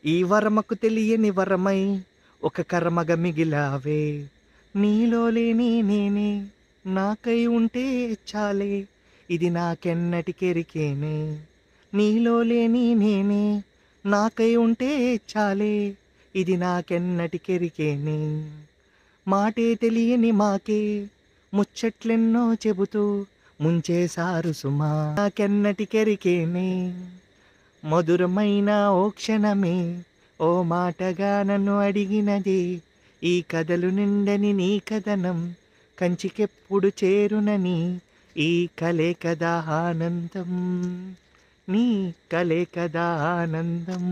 ఈ వరమకు తెలియని వరమై ఒక కర్మగ మిగిలావే నీలో లేని నేనే నాకై ఉంటే చాలే ఇది నాకెన్నటికెరికేనే నీలో లేని నేనే నాకై ఉంటే చాలే ఇది నాకెన్నటికెరికేనే మాటే తెలియని మాకే ముచ్చట్లెన్నో చెబుతూ ముంచేశారు సుమా నాకెన్నటికెరికేనే మధురమైన ఓ క్షణమే ఓ మాటగా నన్ను అడిగినది ఈ కథలు నిండని నీ కథనం కంచికెప్పుడు చేరునని ఈ కలే కదా ఆనందం నీ కలే కదా ఆనందం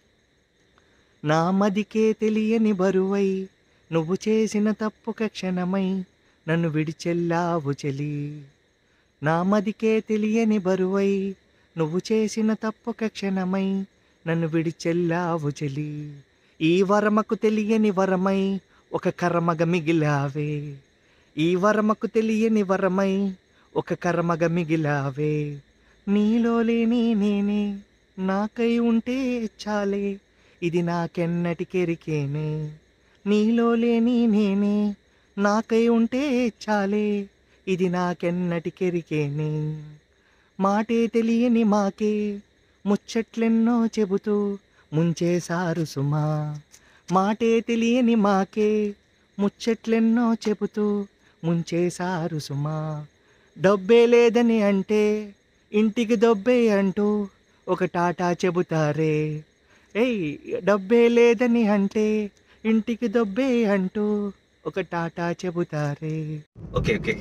నా మదికే తెలియని బరువై నువ్వు చేసిన తప్పుక క్షణమై నన్ను విడిచెల్లావు చెలి నా మదికే తెలియని బరువై నువ్వు చేసిన తప్పుక క్షణమై నన్ను విడిచెల్లావు చెలి ఈ వరమకు తెలియని వరమై ఒక కర్మగ మిగిలావే ఈ వరమకు తెలియని వరమై ఒక కర్మగ మిగిలావే నీలో లేని నేనే నాకై ఉంటే చాలే ఇది నాకెన్నటికెరికేనే నీలో లేని నేనే నాకై ఉంటే చాలే ఇది నాకెన్నటికెరికేనే మాటే తెలియని మాకే ముచ్చట్లెన్నో చెబుతూ ముంచేశారు సుమా మాటే తెలియని మాకే ముచ్చట్లెన్నో చెబుతూ ముంచేశారు సుమా డబ్బే లేదని అంటే ఇంటికి దొబ్బే అంటూ ఒక టాటా చెబుతారే ఏయ్ డబ్బే లేదని అంటే ఇంటికి దొబ్బే అంటూ ఒక టాటా చెబుతారే ఓకే ఓకే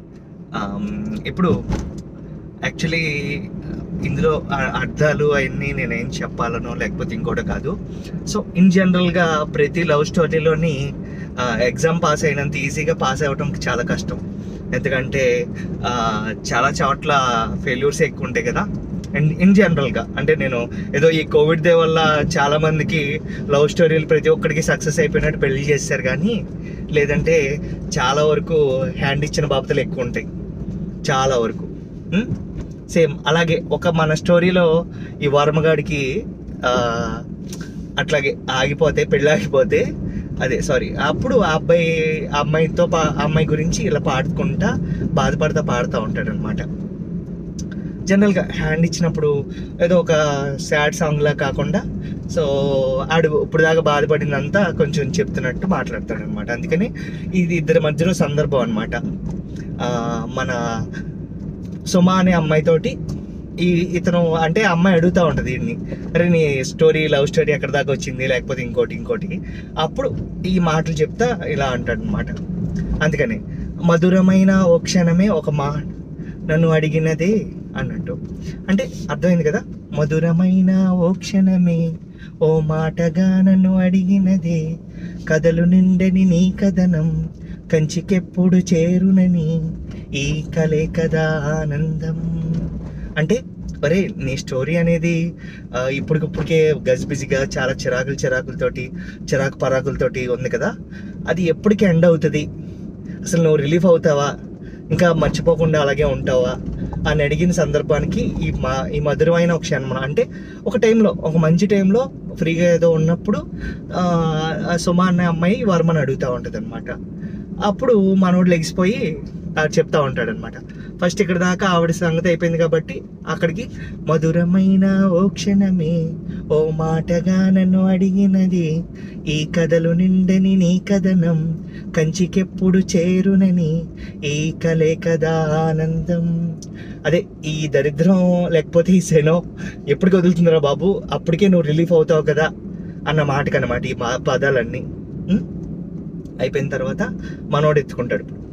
ఇప్పుడు యాక్చువల్లీ ఇందులో అ- అర్థాలు అవన్నీ నేనేం చెప్పాలనో లేకపోతే ఇంకోటి కాదు సో ఇన్ జనరల్గా ప్రతి లవ్ స్టోరీలోని ఎగ్జామ్ పాస్ అయినంత ఈజీగా పాస్ అవ్వడం చాలా కష్టం ఎందుకంటే ఆ, చాలా చోట్ల ఫెయిల్యూర్స్ ఎక్కువ ఉంటాయి కదా అండ్ ఇన్ జనరల్గా అంటే నేను ఏదో ఈ కోవిడ్ డే వల్ల చాలా మందికి లవ్ స్టోరీలు ప్రతి ఒక్కరికి సక్సెస్ అయిపోయినట్టు పెళ్లి చేస్తారు కానీ లేదంటే చాలా వరకు హ్యాండ్ ఇచ్చిన బాబతలు ఎక్కువ ఉంటాయి చాలా వరకు సేమ్ అలాగే ఒక మన స్టోరీలో ఈ వర్మగాడికి ఆ, అట్లాగే ఆగిపోతే పెళ్ళి ఆగిపోతే అదే సారీ అప్పుడు ఆ అబ్బాయి ఆ అమ్మాయితో పా ఆ అమ్మాయి గురించి ఇలా పాడుకుంటా బాధపడతా పాడుతూ ఉంటాడు అనమాట జనరల్గా హ్యాండ్ ఇచ్చినప్పుడు ఏదో ఒక సాడ్ సాంగ్ లా కాకుండా సో ఆడు ఇప్పుడు దాకా బాధపడిందంతా కొంచెం చెప్తున్నట్టు మాట్లాడతాడు అనమాట అందుకని ఇది ఇద్దరి మధ్యలో సందర్భం అనమాట మన సుమా అనే అమ్మాయితోటి ఈ ఇతను అంటే అమ్మాయి అడుగుతూ ఉంటుంది వీడిని అరే నీ స్టోరీ లవ్ స్టోరీ ఎక్కడ దాకా వచ్చింది లేకపోతే ఇంకోటి ఇంకోటి అప్పుడు ఈ మాటలు చెప్తా ఇలా అంటాడు అనమాట అందుకని మధురమైన ఓ క్షణమే ఒక మా నన్ను అడిగినదే అన్నట్టు అంటే అర్థమైంది కదా మధురమైన ఓ క్షణమే ఓ మాటగా నన్ను అడిగినదే కథలు నిండని నీ కథనం కంచికెప్పుడు చేరునని ఈ కలే కదా ఆనందం అంటే అరే నీ స్టోరీ అనేది ఆ, ఇప్పటికిప్పటికే గజిబిజిగా చాలా చిరాకులు చిరాకులతోటి చిరాకు పరాకులతోటి ఉంది కదా అది ఎప్పటికి ఎండ్ అవుతుంది అసలు నువ్వు రిలీఫ్ అవుతావా ఇంకా మర్చిపోకుండా అలాగే ఉంటావా అని అడిగిన సందర్భానికి ఈ మా ఈ మధురమైన ఒక క్షణం అంటే ఒక టైంలో ఒక మంచి టైంలో ఫ్రీగా ఏదో ఉన్నప్పుడు ఆ, ఆ సుమ అనే అమ్మాయి వర్మని అడుగుతూ ఉంటుంది అనమాట అప్పుడు మనోడు లెగిసిపోయి ఆ, చెప్తా ఉంటాడు అనమాట ఫస్ట్ ఇక్కడ దాకా ఆవిడ సంగతి అయిపోయింది కాబట్టి అక్కడికి మధురమైన ఓ క్షణమే ఓ మాటగా నన్ను అడిగినది ఈ కథలు నిండని నీ కథనం కంచికెప్పుడు చేరునని ఈ కలే కదా ఆనందం అదే ఈ దరిద్రం లేకపోతే ఈ శనో ఎప్పటికి వదులుతుందిరా బాబు అప్పటికే నువ్వు రిలీఫ్ అవుతావు కదా అన్న మాటకి అన్నమాట ఈ మా పదాలన్నీ ఉం? అయిపోయిన తర్వాత మనోడు ఎత్తుకుంటాడు ఇప్పుడు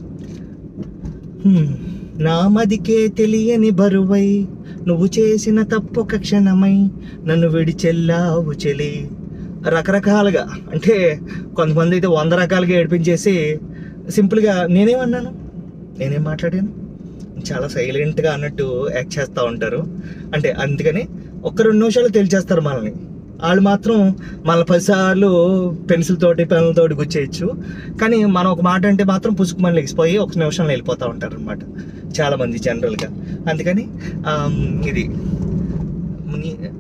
హ్మ్. నా మదికే తెలియని బరువై నువ్వు చేసిన తప్పొక క్షణమై నన్ను విడిచెల్లావు చెలి రకరకాలుగా అంటే కొంతమంది అయితే వంద రకాలుగా ఏడిపించేసి సింపుల్గా నేనేమన్నాను నేనేం మాట్లాడాను చాలా సైలెంట్గా అన్నట్టు యాక్ట్ చేస్తూ ఉంటారు అంటే అందుకని ఒక్క రెండు నిమిషాలు తెలిచేస్తారు మనల్ని వాళ్ళు మాత్రం మళ్ళీ పదిసార్లు పెన్సిల్ తోటి పెన్నుల తోటి గుచ్చేయచ్చు కానీ మనం ఒక మాట అంటే మాత్రం పుసుకు మళ్ళీ లెగిసిపోయి ఒక నిమిషంలో వెళ్ళిపోతూ ఉంటారు అనమాట చాలా మంది జనరల్గా అందుకని ఆమ్, ఇది నీ-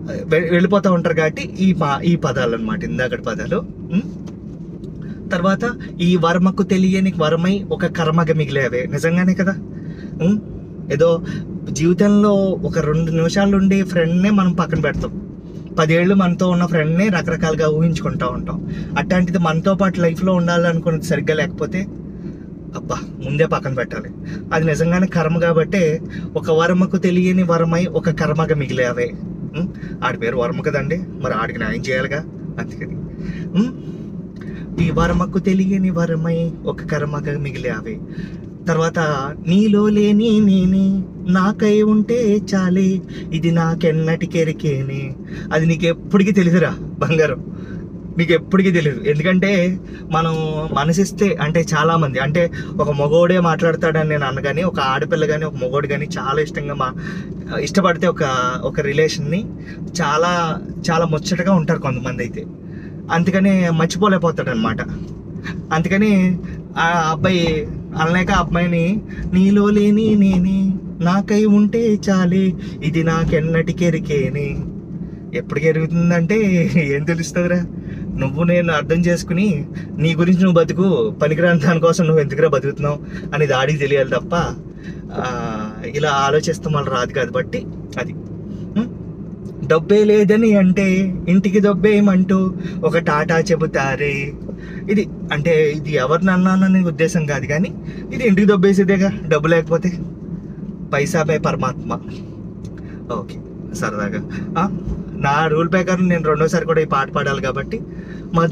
వె- వెళ్ళిపోతూ ఉంటారు కాబట్టి ఈ పా ఈ పదాలు అనమాట ఇందాకటి పదాలు ఉం? తర్వాత ఈ వర్మకు తెలియని వరమై ఒక కర్మగా మిగిలేవే నిజంగానే కదా ఉం? ఏదో జీవితంలో ఒక రెండు నిమిషాలు ఉండే ఫ్రెండ్నే మనం పక్కన పెడతాం పదేళ్ళు మనతో ఉన్న ఫ్రెండ్నే రకరకాలుగా ఊహించుకుంటా ఉంటాం అట్లాంటిది మనతో పాటు లైఫ్లో ఉండాలనుకున్నది సరిగ్గా లేకపోతే అబ్బా ముందే పక్కన పెట్టాలి అది నిజంగానే కర్మ కాబట్టే ఒక వర్మకు తెలియని వరమై ఒక కర్మగా మిగిలేవే ఉం? ఆడి పేరు వర్మ కదండి మరి ఆడికి న్యాయం చేయాలిగా అందుకని ఉం? ఈ వరమకు తెలియని వరమై ఒక కర్మగా మిగిలేవే తర్వాత నీలో లేని నేనే నాకై ఉంటే చాలే ఇది నాకెన్నటికెరికేనే అది నీకు ఎప్పటికీ తెలియదురా బంగారం నీకు ఎప్పటికీ తెలియదు ఎందుకంటే మనం మనసిస్తే అంటే చాలా మంది అంటే ఒక మగోడే మాట్లాడతాడని నేను అనగాని ఒక ఆడపిల్ల కానీ ఒక మగోడు కానీ చాలా ఇష్టంగా మా ఇష్టపడితే ఒక ఒక రిలేషన్ని చాలా చాలా ముచ్చటగా ఉంటారు కొంతమంది అయితే అందుకని మర్చిపోలేకపోతాడు అనమాట అందుకని ఆ అబ్బాయి అనలేక ఆ అబ్బాయిని నీలో లేని నేనే నాకై ఉంటే చాలే ఇది నాకెన్నటికెరికేనే ఎప్పటికి ఎరుగుతుందంటే ఏం తెలుస్తుందిరా నువ్వు నేను అర్థం చేసుకుని నీ గురించి నువ్వు బతుకు పనికిరాని దానికోసం నువ్వు ఎందుకురా బతుకుతున్నావు అనేది ఆడికి తెలియాలి తప్ప ఆ, ఇలా ఆలోచిస్తాం వాళ్ళు రాదు కాబట్టి అది ఉం? డబ్బే లేదని అంటే ఇంటికి దొబ్బేయమంటూ ఒక టాటా చెబుతారే ఇది అంటే ఇది ఎవరిని అన్నాననే ఉద్దేశం కాదు కానీ ఇది ఇంటికి దొబ్బేసేదేగా డబ్బు లేకపోతే పైసాపై పరమాత్మ ఓకే సరదాగా ఆ, నా రూల్ ప్రకారం నేను రెండోసారి కూడా ఈ పాట పాడాలి కాబట్టి మధు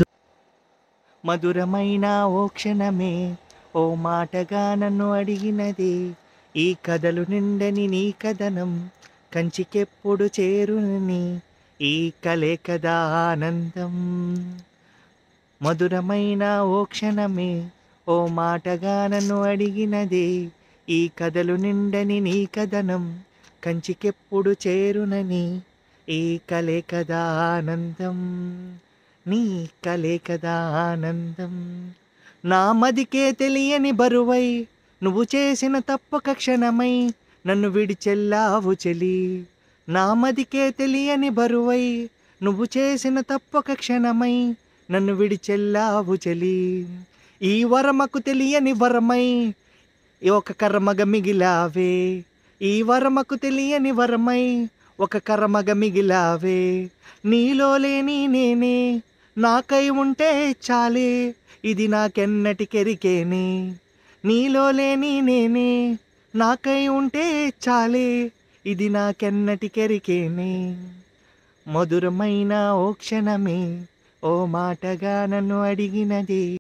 మధురమైన ఓ క్షణమే ఓ మాటగా నన్ను అడిగినది ఈ కథలు నిండని నీ కథనం కంచికెప్పుడు చేరునని ఈ కలే కదా ఆనందం మధురమైన ఓ క్షణమే ఓ మాటగా నన్ను అడిగినది ఈ కథలు నిండని నీ కథనం కంచికెప్పుడు చేరునని ఈ కలే కదా ఆనందం నీ కలే కదా ఆనందం నా మదికే తెలియని బరువై నువ్వు చేసిన తప్పొక క్షణమై నన్ను విడిచెల్లావు చెలి నా మదికే తెలియని బరువై నువ్వు చేసిన తప్పొక క్షణమై నన్ను విడిచెల్లావు చెలి ఈ వరమకు తెలియని వరమై ఈ ఒక కర్మగ మిగిలావే ఈ వరమకు తెలియని వరమై ఒక కర్మగ మిగిలావే నీలో లేని నేనే నాకై ఉంటే చాలే ఇది నాకెన్నటికెరికేనే నీలో లేని నేనే నాకై ఉంటే చాలే ఇది నాకెన్నటికెరికేనే మధురమైన ఓ క్షణమే ఓ మాటగా నన్ను అడిగినది